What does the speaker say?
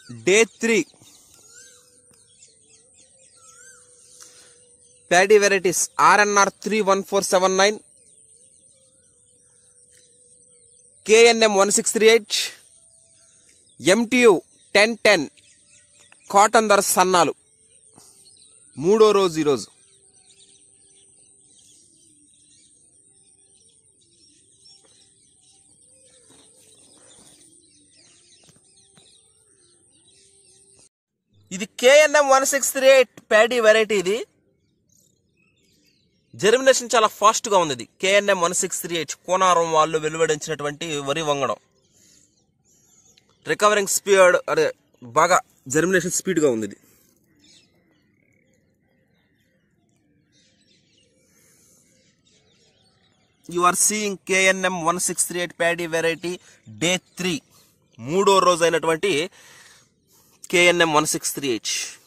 day three paddy varieties RNR three one four seven nine KNM one six three eight MTU ten ten cotton ధర సన్నాలు మూడో రోజు ఈరోజు ఇది KNM one six three eight paddy variety ఇది germination చాలా ఫాస్ట్గా ఉంది ఇది KNM one six three eight Konaram వాళ్ళు వెలువడించినటువంటి వరి వంగడం రికవరింగ్ స్పీడ్ అదే బాగా జెర్మినేషన్ స్పీడ్గా ఉంది ఇది you are seeing KNM one six three eight paddy variety day three మూడో రోజు అయినటువంటి KNM one six three eight